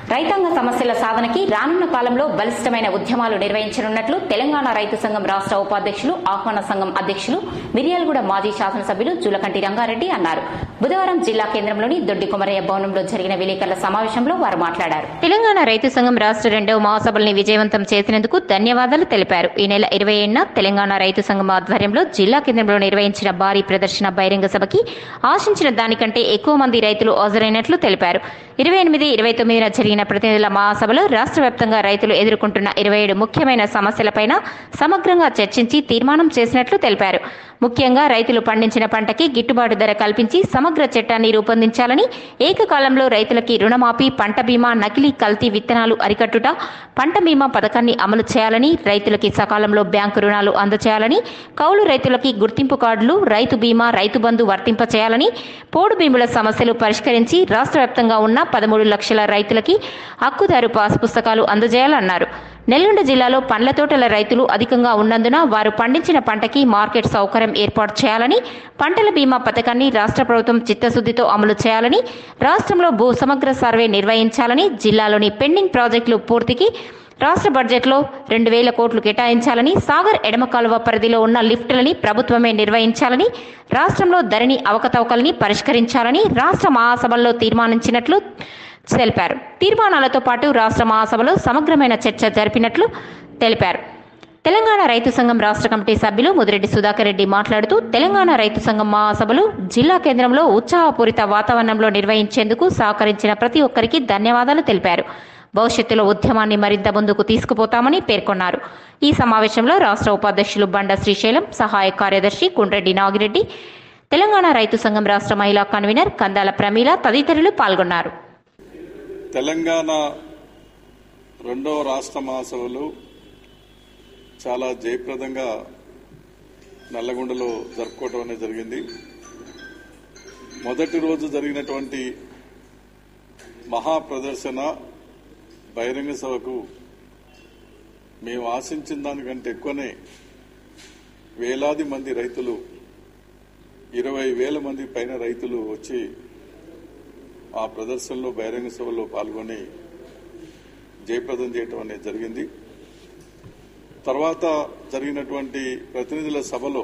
రైతాంగ సమస్యల సాధనకి రానున్న కాలంలో బలిష్టమైన ఉద్యమాలు నిర్వహించనున్నట్లు తెలంగాణ రైతు సంఘం రాష్ట్ర ఉపాధ్యక్షులు ఆహ్వాన సంఘం అధ్యక్షులు మిర్యాలగూడ మాజీ శాసనసభ్యులు జులకంటి రంగారెడ్డి అన్నారు బుధవారం జిల్లా కేంద్రంలోని దొడ్డి కుమరయ్య భవనంలో జరిగిన విలేకరుల సమావేశంలో వారు మాట్లాడారు తెలంగాణ రైతు సంఘం రాష్ట్ర రెండవ మహాసభల్ని విజయవంతం చేసినందుకు ధన్యవాదాలు తెలిపారు ఈ నెల ఇరవై ఏడున తెలంగాణ రైతు సంఘం ఆధ్వర్యంలో జిల్లా కేంద్రంలో నిర్వహించిన భారీ ప్రదర్శన బహిరంగ సభకి ఆశించిన దానికంటే ఎక్కువ మంది రైతులు హాజరైనట్లు తెలిపారు ఇరవై ఎనిమిది ఇరవై తొమ్మిదిన జరిగిన ప్రతినిధుల మహాసభలో రాష్ట్ర వ్యాప్తంగా రైతులు ఎదుర్కొంటున్న ఇరవై ఏడు ముఖ్యమైన సమస్యలపైన సమగ్రంగా చర్చించి తీర్మానం చేసినట్లు తెలిపారు ముఖ్యంగా రైతులు పండించిన పంటకి గిట్టుబాటు ధర కల్పించి సమగ్ర చట్టాన్ని రూపొందించాలని ఏకకాలంలో రైతులకి రుణమాఫీ పంట బీమా నకిలీ కల్తీ విత్తనాలు అరికట్టుట పంట బీమా పథకాన్ని అమలు చేయాలని రైతులకి సకాలంలో బ్యాంకు రుణాలు అందచేయాలని కౌలు రైతులకి గుర్తింపు కార్డులు రైతు బీమా రైతు బంధు వర్తింపచేయాలని పోడు భీముల సమస్యలు పరిష్కరించి రాష్ట్ర వ్యాప్తంగా ఉన్న పదమూడు లక్షల రైతులకి హక్కుదారు పాస్ పుస్తకాలు అందజేయాలన్నారు నెల్లుండ జిల్లాలో పండ్ల తోటల రైతులు అధికంగా ఉన్నందున వారు పండించిన పంటకి మార్కెట్ సౌకర్యం ఏర్పాటు చేయాలని పంటల బీమా పథకాన్ని రాష్ట్ర ప్రభుత్వం చిత్తశుద్దితో అమలు చేయాలని రాష్ట్రంలో భూ సమగ్ర సర్వే నిర్వహించాలని జిల్లాలోని పెండింగ్ ప్రాజెక్టులు పూర్తికి రాష్ట్ర బడ్జెట్లో రెండు వేల కోట్లు కేటాయించాలని సాగర్ ఎడమ కాలువ పరిధిలో ఉన్న లిఫ్టులని ప్రభుత్వమే నిర్వహించాలని రాష్ట్రంలో ధరణి అవకతవకల్ని పరిష్కరించాలని రాష్ట్ర మహాసభల్లో తీర్మానించినట్లు తెలిపారు తీర్మానాలతో పాటు రాష్ట్ర మహాసభలో సమగ్రమైన చర్చ జరిపినట్లు తెలిపారు తెలంగాణ రైతు సంఘం రాష్ట్ర కమిటీ సభ్యులు ముదిరెడ్డి సుధాకర్ రెడ్డి మాట్లాడుతూ తెలంగాణ రైతు సంఘం మహాసభలు జిల్లా కేంద్రంలో ఉత్సాహపూరిత వాతావరణంలో నిర్వహించేందుకు సహకరించిన ప్రతి ఒక్కరికి ధన్యవాదాలు తెలిపారు భవిష్యత్తులో ఉద్యమాన్ని మరింత ముందుకు తీసుకుపోతామని పేర్కొన్నారు ఈ సమావేశంలో రాష్ట్ర ఉపాధ్యక్షులు బండ శ్రీశైలం సహాయ కార్యదర్శి కుండ్రెడ్డి నాగిరెడ్డి తెలంగాణ రైతు సంఘం రాష్ట్ర మహిళా కన్వీనర్ కందాల ప్రమీల తదితరులు పాల్గొన్నారు తెలంగాణ రెండవ రాష్ట్ర మహాసభలు చాలా జయప్రదంగా నల్లగొండలో జరుపుకోవడం అనేది జరిగింది మొదటి రోజు జరిగినటువంటి మహా ప్రదర్శన బహిరంగ సభకు మేము ఆశించిన దానికంటే ఎక్కువనే వేలాది మంది రైతులు ఇరవై వేల మంది పైన రైతులు వచ్చి ఆ ప్రదర్శనలో బహిరంగ సభలో పాల్గొని జయప్రదం చేయటం అనేది జరిగింది తర్వాత జరిగినటువంటి ప్రతినిధుల సభలో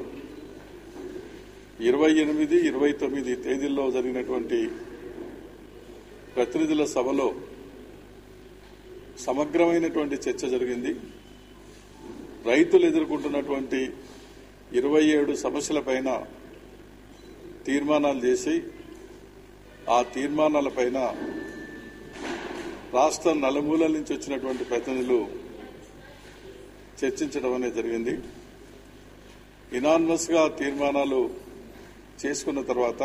ఇరవై ఎనిమిది ఇరవై తొమ్మిది తేదీల్లో జరిగినటువంటి ప్రతినిధుల సభలో సమగ్రమైనటువంటి చర్చ జరిగింది రైతులు ఎదుర్కొంటున్నటువంటి ఇరవై ఏడు సమస్యలపైన తీర్మానాలు చేసి ఆ తీర్మానాలపైన రాష్ట్ర నలుమూలల నుంచి వచ్చినటువంటి ప్రతినిధులు చర్చించడం అనేది జరిగింది ఇనాన్మస్ గా తీర్మానాలు చేసుకున్న తర్వాత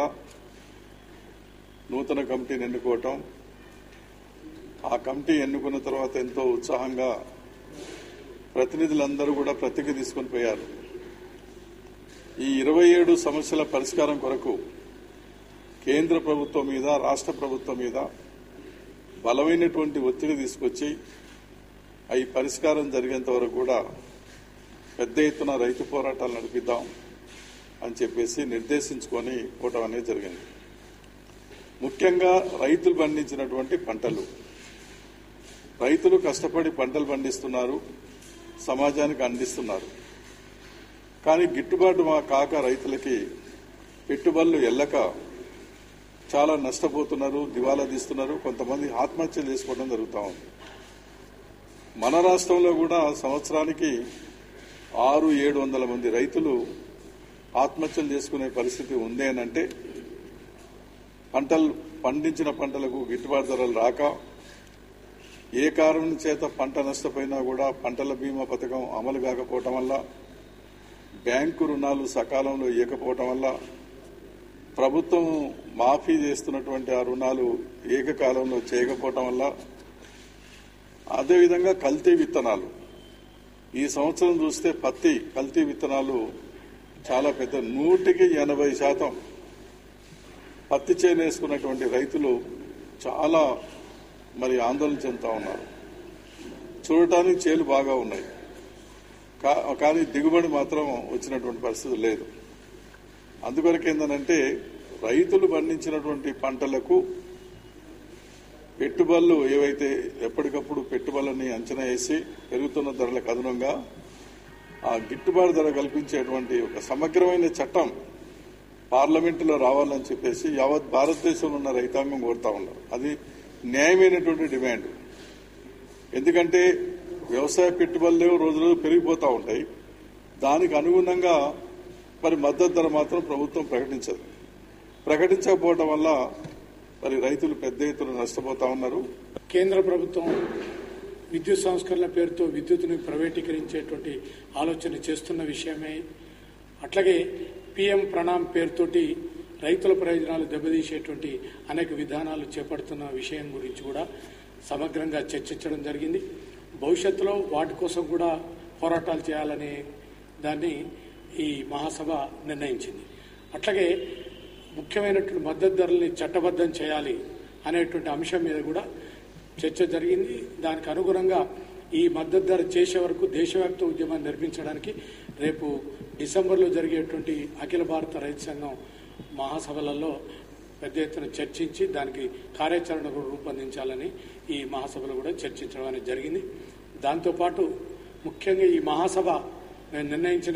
నూతన కమిటీని ఎన్నుకోవటం ఆ కమిటీ ఎన్నుకున్న తర్వాత ఎంతో ఉత్సాహంగా ప్రతినిధులందరూ కూడా ప్రతిజ్ఞ తీసుకొని పోయారు ఈ ఇరవై ఏడు సమస్యల పరిష్కారం కొరకు కేంద్ర ప్రభుత్వం మీద రాష్ట్ర ప్రభుత్వం మీద బలమైనటువంటి ఒత్తిడి తీసుకొచ్చి అవి పరిష్కారం జరిగేంత వరకు కూడా పెద్ద ఎత్తున రైతు పోరాటాలు నడిపిద్దాం అని చెప్పేసి నిర్దేశించుకొని పోవటం అనేది జరిగింది ముఖ్యంగా రైతులు పండించినటువంటి పంటలు రైతులు కష్టపడి పంటలు పండిస్తున్నారు సమాజానికి అందిస్తున్నారు కానీ గిట్టుబాటు మా కాక రైతులకి పెట్టుబడులు ఎల్లక చాలా నష్టపోతున్నారు దివాలా తీస్తున్నారు కొంతమంది ఆత్మహత్యలు చేసుకోవడం జరుగుతూ ఉంది మన రాష్ట్రంలో కూడా సంవత్సరానికి ఆరు ఏడు వందల మంది రైతులు ఆత్మహత్యలు చేసుకునే పరిస్థితి ఉంది అని అంటే పంటలు పండించిన పంటలకు గిట్టుబాటు ధరలు రాక ఏ కారణం చేత పంట నష్టపోయినా కూడా పంటల బీమా పథకం అమలు కాకపోవటం వల్ల బ్యాంకు రుణాలు సకాలంలో ఇవ్వకపోవటం వల్ల ప్రభుత్వం మాఫీ చేస్తున్నటువంటి ఆ రుణాలు ఏకకాలంలో చేయకపోవటం వల్ల అదేవిధంగా కల్తీ విత్తనాలు ఈ సంవత్సరం చూస్తే పత్తి కల్తీ విత్తనాలు చాలా పెద్ద నూటికి ఎనభై శాతం పత్తి చేను వేసుకున్నటువంటి రైతులు చాలా మరి ఆందోళన చెందుతా ఉన్నారు చూడటానికి చేలు బాగా ఉన్నాయి కా- కానీ దిగుబడి మాత్రం వచ్చినటువంటి పరిస్థితి లేదు అందుకొరకు ఏంటంటే రైతులు పండించినటువంటి పంటలకు పెట్టుబడులు ఏవైతే ఎప్పటికప్పుడు పెట్టుబడులని అంచనా వేసి పెరుగుతున్న ధరలకు అదనంగా ఆ గిట్టుబాటు ధర కల్పించేటువంటి ఒక సమగ్రమైన చట్టం పార్లమెంటులో రావాలని చెప్పేసి యావత్ భారతదేశంలో ఉన్న రైతాంగం కోరుతా ఉన్నారు అది న్యాయమైనటువంటి డిమాండ్ ఎందుకంటే వ్యవసాయ పెట్టుబడులు రోజు రోజు పెరిగిపోతూ ఉంటాయి దానికి అనుగుణంగా మరి మద్దతు ధర మాత్రం ప్రభుత్వం ప్రకటించదు ప్రకటించకపోవడం వల్ల మరి రైతులు పెద్ద ఎత్తున నష్టపోతా ఉన్నారు కేంద్ర ప్రభుత్వం విద్యుత్ సంస్కరణ పేరుతో విద్యుత్తుని ప్రైవేటీకరించేటువంటి ఆలోచన చేస్తున్న విషయమే అట్లాగే పిఎం ప్రణామ్ పేరుతోటి రైతుల ప్రయోజనాలు దెబ్బతీసేటువంటి అనేక విధానాలు చేపడుతున్న విషయం గురించి కూడా సమగ్రంగా చర్చించడం జరిగింది భవిష్యత్తులో వాటి కోసం కూడా పోరాటాలు చేయాలనే దాన్ని ఈ మహాసభ నిర్ణయించింది అట్లాగే ముఖ్యమైనటువంటి మద్దతు ధరల్ని చట్టబద్ధం చేయాలి అనేటువంటి అంశం మీద కూడా చర్చ జరిగింది దానికి అనుగుణంగా ఈ మద్దతు ధర చేసే వరకు దేశవ్యాప్త ఉద్యమాన్ని నిర్మించడానికి రేపు డిసెంబర్లో జరిగేటువంటి అఖిల భారత రైతు సంఘం మహాసభలలో పెద్ద ఎత్తున చర్చించి దానికి కార్యాచరణ కూడా రూపొందించాలని ఈ మహాసభలో కూడా చర్చించడం అనేది జరిగింది దాంతోపాటు ముఖ్యంగా ఈ మహాసభ నేను నిర్ణయించిన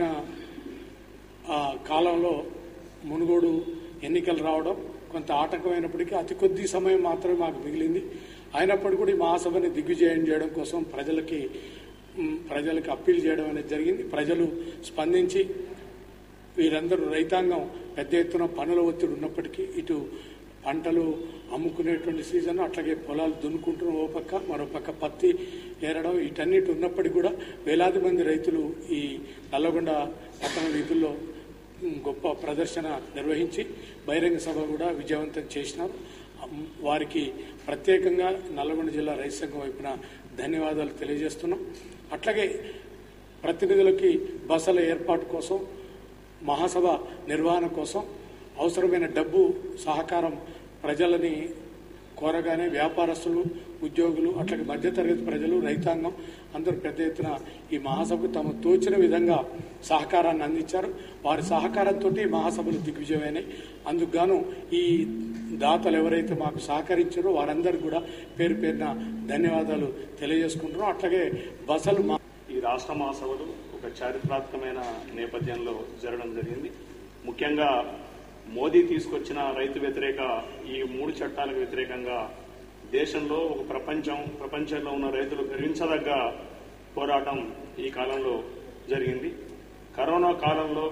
ఆ కాలంలో మునుగోడు ఎన్నికలు రావడం కొంత ఆటంకమైనప్పటికీ అతి కొద్ది సమయం మాత్రమే మాకు మిగిలింది అయినప్పటికీ కూడా ఈ మహాసభని దిగ్విజయం చేయడం కోసం ప్రజలకి మ్, ప్రజలకు అప్పీల్ చేయడం అనేది జరిగింది ప్రజలు స్పందించి వీరందరూ రైతాంగం పెద్ద ఎత్తున పనుల ఒత్తిడి ఉన్నప్పటికీ ఇటు పంటలు అమ్ముకునేటువంటి సీజన్ అట్లాగే పొలాలు దున్నుకుంటున్న ఓ పక్క మరో పక్క పత్తి ఏరడం వీటన్నిటి ఉన్నప్పటికీ కూడా వేలాది మంది రైతులు ఈ నల్లగొండ పట్టణ వీధుల్లో ఉమ్, గొప్ప ప్రదర్శన నిర్వహించి బహిరంగ సభ కూడా విజయవంతం చేసినారు అమ్, వారికి ప్రత్యేకంగా నల్లగొండ జిల్లా రైతు సంఘం వైపున ధన్యవాదాలు తెలియజేస్తున్నాం అట్లాగే ప్రతినిధులకి బసల ఏర్పాటు కోసం మహాసభ నిర్వహణ కోసం అవసరమైన డబ్బు సహకారం ప్రజలని కోరగానే వ్యాపారస్తులు ఉద్యోగులు అట్లాగే మధ్యతరగతి ప్రజలు రైతాంగం అందరూ పెద్ద ఎత్తున ఈ మహాసభకు తమ తోచిన విధంగా సహకారాన్ని అందించారు వారి సహకారంతో మహాసభలు దిగ్విజయమైనాయి అందుకు గాను ఈ దాతలు ఎవరైతే మాకు సహకరించారో వారందరికీ కూడా పేరు పేరున ధన్యవాదాలు తెలియజేసుకుంటున్నాం అట్లాగే బసలు మా ఈ రాష్ట్ర మహాసభలు ఒక చారిత్రాత్మకమైన నేపథ్యంలో జరగడం జరిగింది ముఖ్యంగా మోదీ తీసుకొచ్చిన రైతు వ్యతిరేక ఈ మూడు చట్టాలకు వ్యతిరేకంగా దేశంలో ఒక ప్రపంచం ప్రపంచంలో ఉన్న రైతులు గర్వించదగ్గ పోరాటం ఈ కాలంలో జరిగింది కరోనా కాలంలో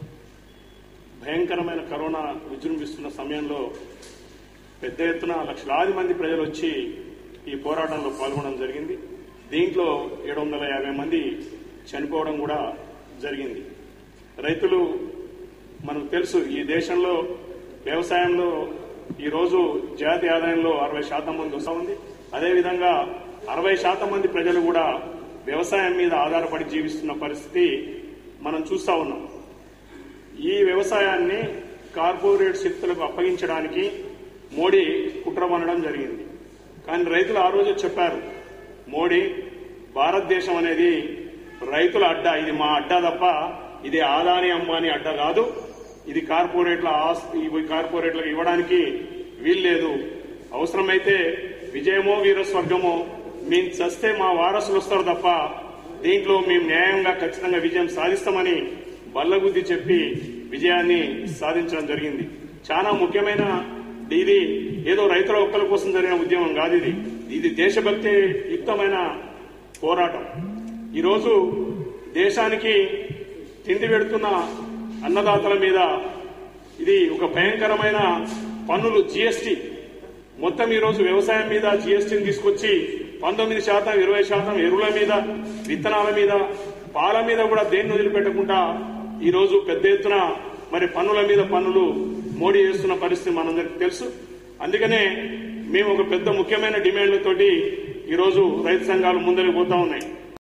భయంకరమైన కరోనా విజృంభిస్తున్న సమయంలో పెద్ద ఎత్తున లక్షలాది మంది ప్రజలు వచ్చి ఈ పోరాటంలో పాల్గొనడం జరిగింది దీంట్లో ఏడు వందల యాభై మంది చనిపోవడం కూడా జరిగింది రైతులు మనకు తెలుసు ఈ దేశంలో వ్యవసాయంలో ఈ రోజు జాతి ఆదాయంలో అరవై శాతం మంది వస్తూ ఉంది అదేవిధంగా అరవై శాతం మంది ప్రజలు కూడా వ్యవసాయం మీద ఆధారపడి జీవిస్తున్న పరిస్థితి మనం చూస్తా ఉన్నాం ఈ వ్యవసాయాన్ని కార్పొరేట్ శక్తులకు అప్పగించడానికి మోడీ కుట్రమనడం జరిగింది కానీ రైతులు ఆ రోజు చెప్పారు మోడీ భారతదేశం అనేది రైతుల అడ్డా ఇది మా అడ్డా తప్ప ఇది ఆదాని అంబానీ అడ్డా కాదు ఇది కార్పొరేట్ల ఆస్తి ఇవి కార్పొరేట్లకు ఇవ్వడానికి వీల్లేదు అవసరమైతే విజయమో వీరస్వర్గమో మేము చస్తే మా వారసులు వస్తారు తప్ప దీంట్లో మేము న్యాయంగా ఖచ్చితంగా విజయం సాధిస్తామని బల్లగుద్ది చెప్పి విజయాన్ని సాధించడం జరిగింది చాలా ముఖ్యమైన ఇది ఏదో రైతుల ఒక్కల కోసం జరిగిన ఉద్యమం కాదు ఇది ఇది దేశభక్తి యుక్తమైన పోరాటం ఈరోజు దేశానికి తిండి పెడుతున్న అన్నదాతల మీద ఇది ఒక భయంకరమైన పన్నులు జీఎస్టీ మొత్తం ఈ రోజు వ్యవసాయం మీద జీఎస్టీని తీసుకొచ్చి పంతొమ్మిది శాతం ఇరవై శాతం ఎరువుల మీద విత్తనాల మీద పాల మీద కూడా దేన్ని వదిలిపెట్టకుండా ఈ రోజు పెద్ద ఎత్తున మరి పన్నుల మీద పన్నులు మోడీ చేస్తున్న పరిస్థితి మనందరికీ తెలుసు అందుకనే మేము ఒక పెద్ద ముఖ్యమైన డిమాండ్లతోటి ఈ రోజు రైతు సంఘాలు ముందరికి పోతా ఉన్నాయి